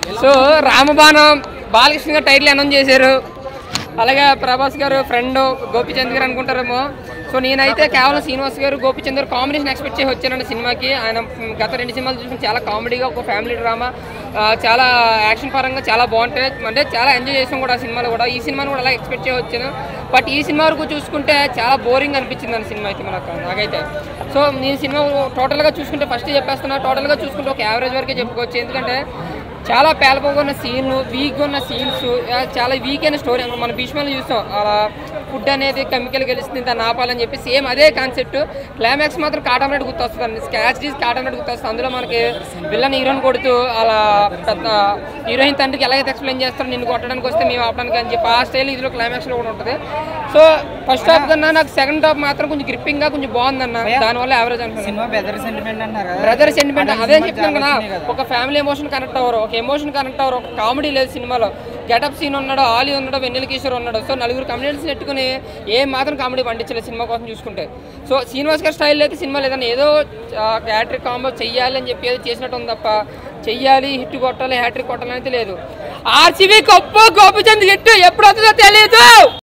So రామబాణం Balakrishna గారు title announce చేశారు అలాగే ప్రభాస్ గారు ఫ్రెండ్ గోపిచంద్ గారు అనుకుంటారేమో సో నేనైతే కేవలం శ్రీనివాస్ గారు గోపిచంద్ గారు కాంబినేషన్ ఎక్స్పెక్ట్ చేసి వచ్చానండి సినిమాకి ఆయన మ్, గత రెండు సినిమాలు చూసుకుని చాలా కామెడీగా ఒక ఫ్యామిలీ డ్రామా చాలా యాక్షన్ పరంగా చాలా బాగుంటాయి అంటే చాలా ఎంజాయ్ చేసాం కూడా ఆ సినిమాలో కూడా ఈ సినిమాను కూడా అలా ఎక్స్పెక్ట్ చేసి వచ్చాను బట్ ఈ సినిమా వరకు చూసుకుంటే చాలా బోరింగ్ అనిపించింది అండి సినిమా అయితే మనకు నాకైతే సో నేను సినిమా టోటల్గా చూసుకుంటే ఫస్ట్ చెప్పేస్తున్నా టోటల్గా చూసుకుంటే ఒక యావరేజ్ వరకే చెప్పుకోవచ్చు ఎందుకంటే చాలా పేలపోగా ఉన్న సీన్లు వీక్గా ఉన్న సీన్స్ చాలా వీక్ అయిన స్టోరీ మన భీష్మలో చూస్తాం అలా ఫుడ్ అనేది కెమికల్ గెలుస్తుంది దాన్ని ఆపాలని చెప్పి సేమ్ అదే కాన్సెప్ట్ క్లైమాక్స్ మాత్రం కాటమరెడ్ గుర్తొస్తుంది అండి స్కాచ్ డీస్ కాటమరెడ్ గుర్తొస్తుంది అందులో మనకి విల్లన్ హీరోని కొడుతూ అలా పెద్ద హీరోయిన్ తండ్రికి ఎలాగైతే ఎక్స్ప్లెయిన్ చేస్తారో నిన్ను కొట్టడానికి వస్తే మేము ఆపడానికి అని చెప్పి ఆ స్టైల్ ఇందులో క్లైమాక్స్లో కూడా ఉంటుంది సో ఫస్ట్ హాఫ్ కన్నా నాకు సెకండ్ హాఫ్ మాత్రం కొంచెం గ్రిప్పింగ్గా కొంచెం బాగుందన్న దానివల్ల యావరేజ్ అనుకున్నాను సినిమా బెదర్ సెంటిమెంట్ అంటారు కదా బ్రదర్ సెంటిమెంట్ అదే అదే సినిమా చెప్తాను కదా చాలా వచ్చినాయి కదా. ఒక ఫ్యామిలీ ఎమోషన్ కనెక్ట్ అవ్వరు ఒక ఎమోషన్ కనెక్ట్ అవ్వరు ఒక కామెడీ లేదు సినిమాలో గెటప్ సీన్ ఉన్నాడు ఆలీ ఉన్నాడు వెన్నెల కిషోర్ ఉన్నాడు సో నలుగురు కమ్యూనిటీస్ నెట్టుకుని ఏం మాత్రం కామెడీ పండించలేదు సినిమా కోసం చూసుకుంటే సో శ్రీనివాస్ గారి స్టైల్ అయితే సినిమా లేదని ఏదో హ్యాట్రిక్ కాంబో చెయ్యాలి అని చెప్పి ఏదో చేసినట్టు ఉంది తప్ప చెయ్యాలి హిట్ కొట్టాలి హ్యాట్రిక్ కొట్టాలి అయితే లేదు ఆర్సీబీ గొప్ప గోపిచంద్ హిట్ ఎప్పుడు వస్తుందో తెలియదు